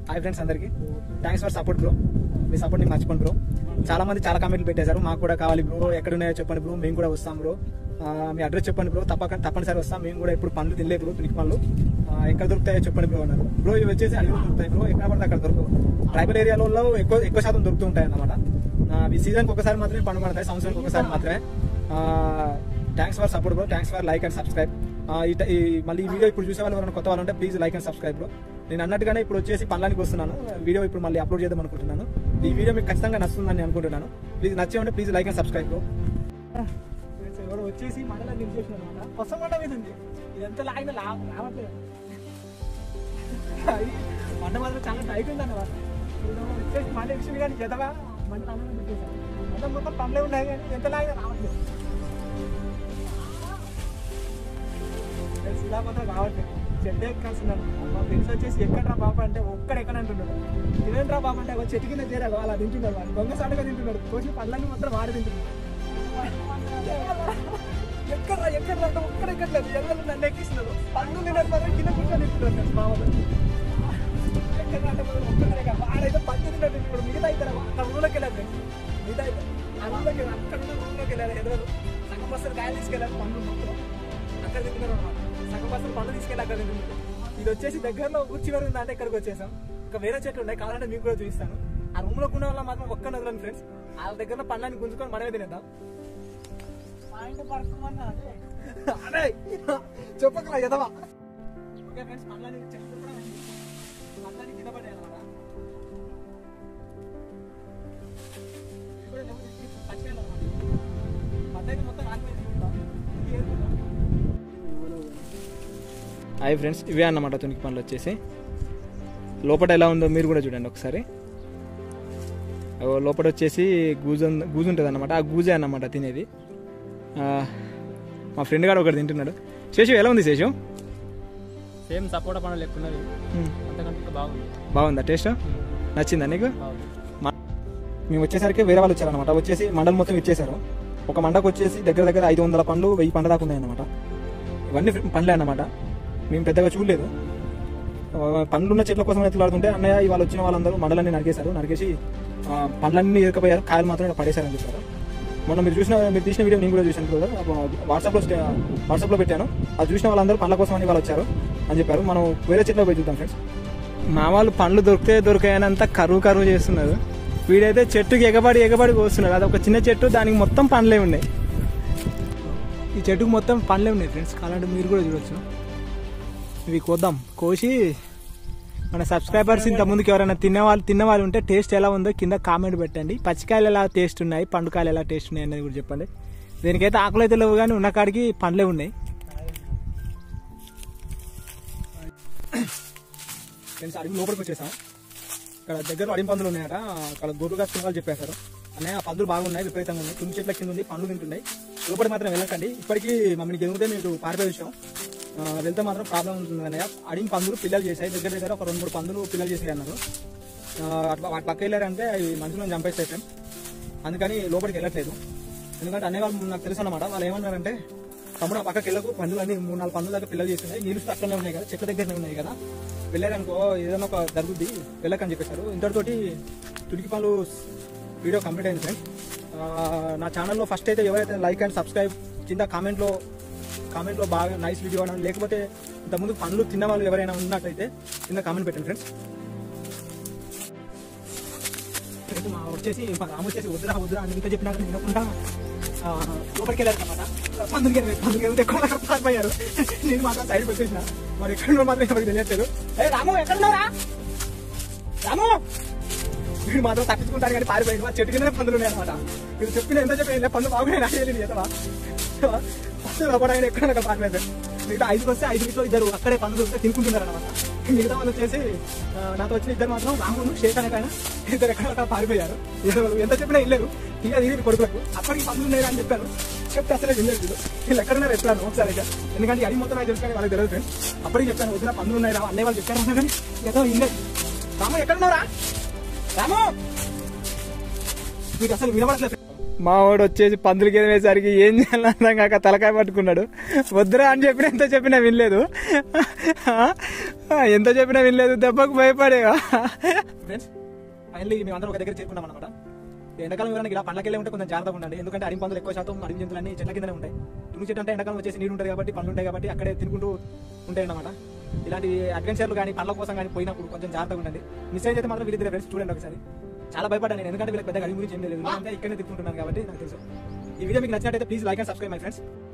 Hi friends అందరికి thanks for support bro మీ support ని మర్చిపోండి బ్రో చాలా మంది చాలా కామెంట్లు పెట్టేశారు మాకు కూడా కావాలి బ్రో ఎక్కడ ఉన్నాయో చెప్పండి బ్రో మేము కూడా వస్తాం బ్రో ఆ, మీ అడ్రస్ చెప్పండి బ్రో తప్పక తప్పనిసరి వస్తాం మేము కూడా ఎప్పుడు పనులు తినలే బ్రో పినికి పనులు ఆ, ఎక్కడ దొరుకుతాయో చెప్పండి బ్రో అన్నారు బ్రో ఇవి వచ్చేసి అన్ని దొరుకుతాయి బ్రో ఎక్కడ పడితే అక్కడ దొరకవు ట్రైబల్ ఏరియాలో ఎక్కువ ఎక్కువ శాతం దొరుకుతూ ఉంటాయి అన్నమాట ఆ, ఈ సీజన్కి ఒకసారి మాత్రమే పండు పడతాయి సంవత్సరానికి ఒకసారి మాత్రమే thanks for support bro thanks for like and subscribe ఈ మళ్ళీ ఈ వీడియో ఇప్పుడు చూసే వాళ్ళు ఎవరైనా కొత్త వాళ్ళు ఉంటే please like and subscribe bro నేను అన్నట్టుగానే ఇప్పుడు వచ్చేసి పనులానికి వస్తున్నాను వీడియో ఇప్పుడు మళ్ళీ అప్లోడ్ చేద్దాం అనుకుంటున్నాను ఈ వీడియో మీకు ఖచ్చితంగా నచ్చుతుందని అనుకుంటున్నాను ప్లీజ్ నచ్చే ఉంటే please like and subscribe bro ఎవరు వచ్చేసి మండలాన్ని నిలిచేసిన అనమాట కొత్త మండ మీద ఉంది ఇదంతా లాగిన లా- రావట్లేదు అది మండ మాత్రం చాలా టైట్ ఉంది అన్నమాట ఇప్పుడు వచ్చేసి మండ విషయం కానీ జతగా మంట అన్నం పెట్టేశాను మొత్తం మొత్తం పనులే ఉన్నాయి కానీ ఎంత లాగినా రావట్లేదు ఫ్రెండ్స్ ఇలా మాత్రం రావట్లేదు చెడ్డ ఎక్కాల్సిందని మా ఫ్రెండ్స్ వచ్చేసి ఎక్కడరా బాబు అంటే ఒక్కడ ఎక్కడ అంటున్నాడు తినండిరా బాబు అంటే ఒక చెట్టు కింద చేరారు అలా తింటున్నారు వాళ్ళు దొంగ సాటుగా తింటున్నారు కోసిన పళ్ళని మాత్రం వాడి తింటున్నారు ఎక్కడ ఎక్కడ అంటే ఒక్కడ ఎక్కట్లేదు ఎవరు నన్ను ఎక్కిస్తున్నారు పన్ను తినడం మాత్రం కింద కూర్చొని తింటున్నారు మా వాళ్ళు ఎక్కడ అంటే మాత్రం ఒక్కడే కాదు వాడైతే పన్ను తిన్నట్టు ఇప్పుడు మిగతా ఇద్దరు అక్కడ ఊళ్ళోకి వెళ్ళారు friends. మిగతా ఇద్దరు ఆ ఊళ్ళోకి వెళ్ళారు అక్కడ ఉన్న ఊళ్ళోకి వెళ్ళారు ఎదురు సగం బస్సులు కాయలు తీసుకెళ్ళారు పన్ను మొత్తం అక్కడ తింటున్నారు అన్నమాట సగం బస్సులు పళ్ళు తీసుకెళ్ళి అక్కడ తింటున్నారు ఇది వచ్చేసి దగ్గరలో ఊరి చివరి ఉందంటే ఇక్కడికి వచ్చేసాం ఇంకా వేరే చెట్లు ఉన్నాయి కావాలంటే మీకు కూడా చూపిస్తాను ఆ రూమ్ లో ఉన్న వాళ్ళ మాత్రం ఒక్క నదులని ఫ్రెండ్స్ వాళ్ళ దగ్గర పళ్ళని గుంజుకొని మనమే తినేద్దాం అదే చెప్పకరా ఎదవా ఓకే ఫ్రెండ్స్ పళ్ళని చెట్లు కూడా ఉన్నాయి. పళ్ళని కింద పడ్డాయి అన్నమాట ఇవి కూడా లేవు, ఇవి పచ్చికాయలు అన్నమాట. పళ్ళని మొత్తం ఆగిపోయింది ఇది ఏరుకుందాం. హాయ్ ఫ్రెండ్స్ ఇవే అన్నమాట తునికి పనులు వచ్చేసి లోపల ఎలా ఉందో మీరు కూడా చూడండి ఒకసారి అగో లోపల వచ్చేసి గూజు ఉంది- గూజు ఉంటుంది అనమాట ఆ గూజే అన్నమాట తినేది ఆ, మా ఫ్రెండ్ గారు ఒకటి తింటున్నాడు శేషు ఎలా ఉంది శేషు సేమ్ సపోటా పండుగ లెక్కున్నది ఉమ్, అంతకంటే ఇంకా బాగుంది బాగుందా టేస్ట్ నచ్చిందా నీకు బాగుంది మ- మేము వచ్చేసరికి వేరే వాళ్ళు వచ్చారనమాట వచ్చేసి మండలు మొత్తం ఇచ్చేసారు ఒక మండకు వచ్చేసి దగ్గర దగ్గర ఐదు వందల పండ్లు వెయ్యి పండ్ల దాకా ఉన్నాయన్నమాట ఇవన్నీ ఫ్రె- పండ్లే అన్నమాట మేము పెద్దగా చూడలేదు ఆ, పండ్లున్న చెట్ల కోసం ఎత్తులాడుతుంటే అన్నయ్య ఇవాళ వచ్చిన వాళ్ళందరూ మండలాన్ని నరికేశారు నరికేసి ఆ, పండ్లన్నీ ఇరకపోయారు కాయలు మాత్రం ఇక్కడ పడేశారని చెప్పారు మొన్న మీరు చూసిన మీరు తీసిన వీడియో నేను కూడా చూశాను బ్రదర్ వాట్సాప్లో వాట్సాప్లో పెట్టాను అది చూసిన వాళ్ళందరూ పండ్ల కోసం అని వాళ్ళు వచ్చారు అని చెప్పారు మనం వేరే చెట్లో పోయి చూద్దాం ఫ్రెండ్స్ మా వాళ్ళు పండ్లు దొరికితే దొరికాయనంత కరువు కరువు చేస్తున్నారు వీడైతే చెట్టుకి ఎగబడి ఎగబడి కోస్తున్నాడు అది ఒక చిన్న చెట్టు దానికి మొత్తం పండ్లే ఉన్నాయి ఈ చెట్టుకు మొత్తం పండ్లే ఉన్నాయి ఫ్రెండ్స్ కావాలంటే మీరు కూడా చూడొచ్చు ఇవి కోద్దాం కోసి మన సబ్స్క్రైబర్స్ ఇంత ముందుకు ఎవరైనా తిన్న వాళ్ళు తిన్న వాళ్ళు ఉంటే టేస్ట్ ఎలా ఉందో కింద కామెంట్ పెట్టండి పచ్చికాయలు ఎలా టేస్ట్ ఉన్నాయి పండుకాయలు ఎలా టేస్ట్ ఉన్నాయి అనేది కూడా చెప్పండి దీనికైతే ఆకులు అయితే లేవు కానీ ఉన్న కాడికి పండ్లే ఉన్నాయి ఫ్రెండ్స్ అడిగి లోపలికి వచ్చేసాం ఇక్కడ దగ్గర అడిగి పందులు ఉన్నాయట అక్కడ గొర్రెలు కాసుకున్న వాళ్ళు చెప్పేశారు అన్నయ్య ఆ పందులు బాగున్నాయి విపరీతంగా ఉన్నాయి తుమ్మి చెట్ల కింద ఉంది పండ్లు తింటున్నాయి లోపలికి మాత్రం వెళ్ళకండి ఇప్పటికీ మమ్మల్ని గెలిగితే మీకు పారిపోయే విషయం ఆ, వెళ్తే మాత్రం ప్రాబ్లం ఉంటుంది అన్నయ్య అడిగిన పందులు పిల్లలు చేశాయి దగ్గర దగ్గర ఒక రెండు మూడు పందులు పిల్లలు చేసాయి అన్నారు ఆ, అట్లా వాటి పక్క వెళ్ళారంటే అవి మనుషులను చంపేస్తాయి ఫ్రెండ్స్ అందుకని లోపలికి వెళ్ళట్లేదు ఎందుకంటే అన్నయ్య వాళ్ళు నాకు తెలుసు అన్నమాట వాళ్ళు ఏమన్నారంటే తమ్ముడు ఆ పక్కకి వెళ్ళకు పందులు అన్ని మూడు నాలుగు పందుల దాకా పిల్లలు చేస్తున్నాయి నీళ్ళు అక్కడనే ఉన్నాయి కదా చెట్ల దగ్గరనే ఉన్నాయి కదా వెళ్ళారనుకో ఏదైనా ఒక జరుగుద్ది వెళ్ళకని చెప్పేశారు ఇంతటితోటి తుడికి పనులు వీడియో కంప్లీట్ అయింది ఫ్రెండ్స్ నా ఛానల్లో ఫస్ట్ అయితే ఎవరైతే లైక్ అండ్ సబ్స్క్రైబ్ కింద కామెంట్లో కామెంట్లో బాగా నైస్ వీడియో అని లేకపోతే ఇంతకుముందు పనులు తిన్న వాళ్ళు ఎవరైనా ఉన్నట్టయితే కింద కామెంట్ పెట్టండి ఫ్రెండ్స్ రేపు మా వచ్చేసి మా రాము వచ్చేసి వద్దురా వద్దురా అని ఇంత చెప్పినాక వినకుండా ఆ, లోపలికి వెళ్ళారు అనమాట పందులకి వెళ్ళారు పందులకి వెళ్తే ఎక్కడ అక్కడ పారిపోయారు నేను మాత్రం సైడ్ పెట్టేసిన మరి ఎక్కడ మాత్రం ఎవరికి తెలియట్లేదు ఏ రాము ఎక్కడ ఉన్నారా రాము వీడు మాత్రం తప్పించుకుంటారు కానీ పారిపోయింది మా చెట్టు కిందనే పందులు ఉన్నాయి అనమాట వీడు చెప్పిన ఎంత చెప్పిన పందులు బాగున్నాయి నాకు తెలియదు ఎదవా పందులు లోపల ఎక్కడ అక్కడ పారిపోయారు మిగతా ఐదుకి వస్తే ఐదుగురిలో ఇద్దరు అక్కడే పందులు వస్తే తినుకుంటున్నారు అనమాట మిగతా వాళ్ళు వచ్చేసి ఆ, నాతో వచ్చిన ఇద్దరు మాత్రం రామును షేక్ అనే ఆయన ఇద్దరు ఎక్కడ అక్కడ పారిపోయారు ఇద్దరు వాళ్ళు ఎంత చెప్పినా ఇల్లేరు ఇక ఇది కొడుకులకు అప్పటికి పందులు ఉన్నాయి అని చెప్పారు చెప్తే అసలే వినలేదు వీళ్ళు. వీళ్ళు ఎక్కడున్నారు ఎత్తాను ఒకసారి ఇక ఎందుకంటే అది మొత్తం నాకు తెలుసు కానీ వాళ్ళకి తెలియదు ఫ్రెండ్స్ అప్పటికి చెప్పాను వదిన పందులు ఉన్నాయి రా అన్నయ్య వాళ్ళు చెప్పారు అన్నా కానీ ఏదో ఇల్లేదు రాము ఎక్కడున్నారా రాము మీకు అసలు వినబడట్లేదు మా వాడు వచ్చేసి పందులు కింద వేసరికి ఏం చేయాలని అర్థం కాక తలకాయ పట్టుకున్నాడు వద్దురా అని చెప్పిన ఎంత చెప్పినా వినలేదు ఎంత చెప్పినా వినలేదు దెబ్బకు భయపడే ఫ్రెండ్స్ ఫైనల్లీ మేము అందరం ఒక దగ్గర చేరుకున్నాం అనమాట ఎండాకాలం ఎవరైనా ఇలా పండ్లకెళ్ళే ఉంటే కొంచెం జాగ్రత్తగా ఉండండి ఎందుకంటే అడిగి పందులు ఎక్కువ శాతం అడిగి జంతువులన్నీ చెట్ల కిందనే ఉంటాయి తుని చెట్టు అంటే ఎండాకాలం వచ్చేసి నీరు ఉంటుంది కాబట్టి పండ్లు ఉంటాయి కాబట్టి అక్కడే తినుకుంటూ ఉంటాయి అన్నమాట ఇలాంటి అడ్వెంచర్లు కానీ పండ్ల కోసం కానీ పోయినప్పుడు కొంచెం జాగ్రత్తగా ఉండండి మిస్ అయితే మాత్రం వీళ్ళిద్దరు ఫ్రెండ్స్ చూడండి ఒకసారి చాలా భయపడ్డాను నేను ఎందుకంటే వీళ్ళకి పెద్ద అడిగి గురించి ఏం తెలియదు అంటే ఇక్కడనే తిప్పుకుంటున్నాను కాబట్టి నాకు తెలుసు ఈ వీడియో మీకు నచ్చినట్టయితే please like and subscribe my friends